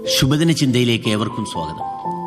ശുഭദിന ചിന്തയിലേക്ക് ഏവർക്കും സ്വാഗതം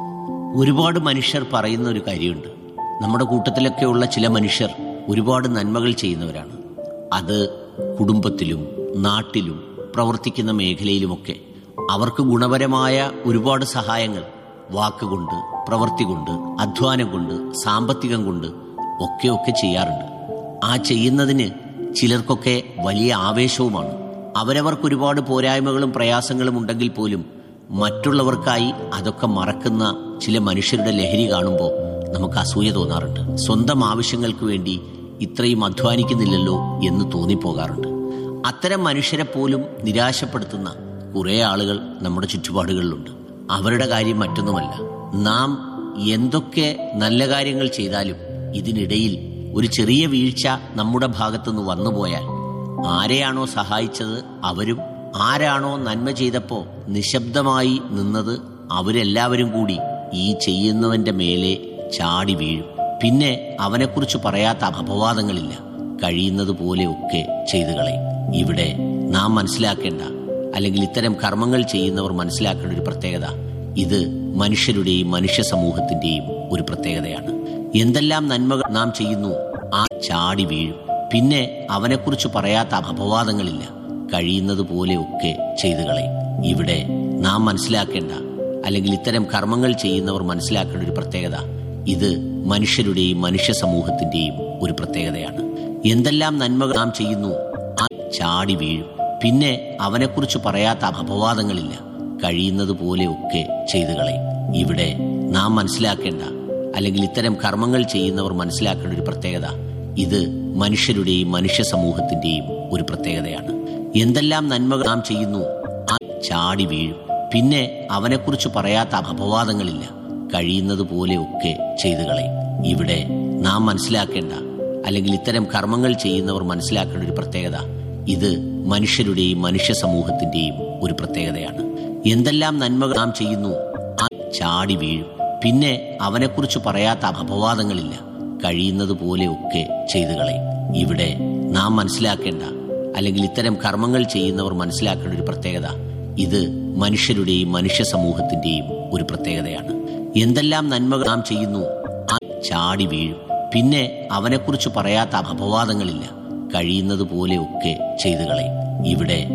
ഒരുപാട് മനുഷ്യർ പറയുന്ന ഒരു കാര്യമുണ്ട് നമ്മുടെ കൂട്ടത്തിലൊക്കെയുള്ള ചില മനുഷ്യർ ഒരുപാട് നന്മകൾ ചെയ്യുന്നവരാണ് അത് കുടുംബത്തിലും നാട്ടിലും പ്രവർത്തിക്കുന്ന മേഖലയിലുമൊക്കെ അവർക്ക് ഗുണപരമായ ഒരുപാട് സഹായങ്ങൾ വാക്കുകൊണ്ട് പ്രവൃത്തി കൊണ്ട് അധ്വാനം കൊണ്ട് സാമ്പത്തികം കൊണ്ട് ഒക്കെ ഒക്കെ ചെയ്യാറുണ്ട് ആ ചെയ്യുന്നതിന് ചിലർക്കൊക്കെ വലിയ ആവേശവുമാണ് അവരവർക്ക് ഒരുപാട് പോരായ്മകളും പ്രയാസങ്ങളും ഉണ്ടെങ്കിൽ പോലും മറ്റുള്ളവർക്കായി അതൊക്കെ മറക്കുന്ന ചില മനുഷ്യരുടെ ലഹരി കാണുമ്പോൾ നമുക്ക് അസൂയ തോന്നാറുണ്ട് സ്വന്തം ആവശ്യങ്ങൾക്ക് വേണ്ടി ഇത്രയും അധ്വാനിക്കുന്നില്ലല്ലോ എന്ന് തോന്നിപ്പോകാറുണ്ട് അത്തരം മനുഷ്യരെ പോലും നിരാശപ്പെടുത്തുന്ന കുറേ ആളുകൾ നമ്മുടെ ചുറ്റുപാടുകളിലുണ്ട് അവരുടെ കാര്യം മറ്റൊന്നുമല്ല നാം എന്തൊക്കെ നല്ല കാര്യങ്ങൾ ചെയ്താലും ഇതിനിടയിൽ ഒരു ചെറിയ വീഴ്ച നമ്മുടെ ഭാഗത്തുനിന്ന് വന്നുപോയാൽ ആരെയാണോ സഹായിച്ചത് അവരും ആരാണോ നന്മ ചെയ്തപ്പോ നിശബ്ദമായി നിന്നത് അവരെല്ലാവരും കൂടി ഈ ചെയ്യുന്നവന്റെ മേലെ ചാടി വീഴും പിന്നെ അവനെക്കുറിച്ച് പറയാത്ത അപവാദങ്ങളില്ല കഴിയുന്നത് പോലെയൊക്കെ ചെയ്തു കളയും ഇവിടെ നാം മനസ്സിലാക്കേണ്ട അല്ലെങ്കിൽ ഇത്തരം കർമ്മങ്ങൾ ചെയ്യുന്നവർ മനസ്സിലാക്കേണ്ട ഒരു പ്രത്യേകത ഇത് മനുഷ്യരുടെയും മനുഷ്യ സമൂഹത്തിന്റെയും ഒരു പ്രത്യേകതയാണ് എന്തെല്ലാം നന്മകൾ നാം ചെയ്യുന്നു ആ ചാടി വീഴും പിന്നെ അവനെക്കുറിച്ച് പറയാത്ത അപവാദങ്ങളില്ല കഴിയുന്നത് പോലെയൊക്കെ ചെയ്തു കളയും ഇവിടെ നാം മനസ്സിലാക്കേണ്ട അല്ലെങ്കിൽ ഇത്തരം കർമ്മങ്ങൾ ചെയ്യുന്നവർ മനസ്സിലാക്കേണ്ട ഒരു പ്രത്യേകത ഇത് മനുഷ്യരുടെയും മനുഷ്യ സമൂഹത്തിന്റെയും ഒരു പ്രത്യേകതയാണ് എന്തെല്ലാം നന്മകൾ നാം ചെയ്യുന്നു ആ ചാടി വീഴും പിന്നെ അവനെക്കുറിച്ച് പറയാത്ത അപവാദങ്ങളില്ല കഴിയുന്നത് പോലെയൊക്കെ ചെയ്തു കളയും ഇവിടെ നാം മനസ്സിലാക്കേണ്ട അല്ലെങ്കിൽ ഇത്തരം കർമ്മങ്ങൾ ചെയ്യുന്നവർ മനസ്സിലാക്കേണ്ട ഒരു പ്രത്യേകത ഇത് മനുഷ്യരുടെയും മനുഷ്യ സമൂഹത്തിന്റെയും ഒരു പ്രത്യേകതയാണ് എന്തെല്ലാം നന്മകൾ നാം ചെയ്യുന്നു ആ ചാടി വീഴും പിന്നെ അവനെക്കുറിച്ച് പറയാത്ത അപവാദങ്ങളില്ല കഴിയുന്നത് പോലെയൊക്കെ ചെയ്തു കളയും ഇവിടെ നാം മനസ്സിലാക്കേണ്ട അല്ലെങ്കിൽ ഇത്തരം കർമ്മങ്ങൾ ചെയ്യുന്നവർ മനസ്സിലാക്കേണ്ട ഒരു പ്രത്യേകത ഇത് മനുഷ്യരുടെയും മനുഷ്യ സമൂഹത്തിന്റെയും ഒരു പ്രത്യേകതയാണ് എന്തെല്ലാം നന്മകൾ നാം ചെയ്യുന്നു ആ ചാടി വീഴും പിന്നെ അവനെക്കുറിച്ച് പറയാത്ത അപവാദങ്ങളില്ല കഴിയുന്നത് പോലെയൊക്കെ ചെയ്തു കളയും ഇവിടെ നാം മനസ്സിലാക്കേണ്ട അല്ലെങ്കിൽ ഇത്തരം കർമ്മങ്ങൾ ചെയ്യുന്നവർ മനസ്സിലാക്കേണ്ട ഒരു പ്രത്യേകത ഇത് മനുഷ്യരുടെയും മനുഷ്യ സമൂഹത്തിന്റെയും ഒരു പ്രത്യേകതയാണ് എന്തെല്ലാം നന്മകൾ നാം ചെയ്യുന്നു ആ ചാടി വീഴും പിന്നെ അവനെക്കുറിച്ച് പറയാത്ത അപവാദങ്ങളില്ല കഴിയുന്നത് പോലെയൊക്കെ ചെയ്തു കളയും ഇവിടെ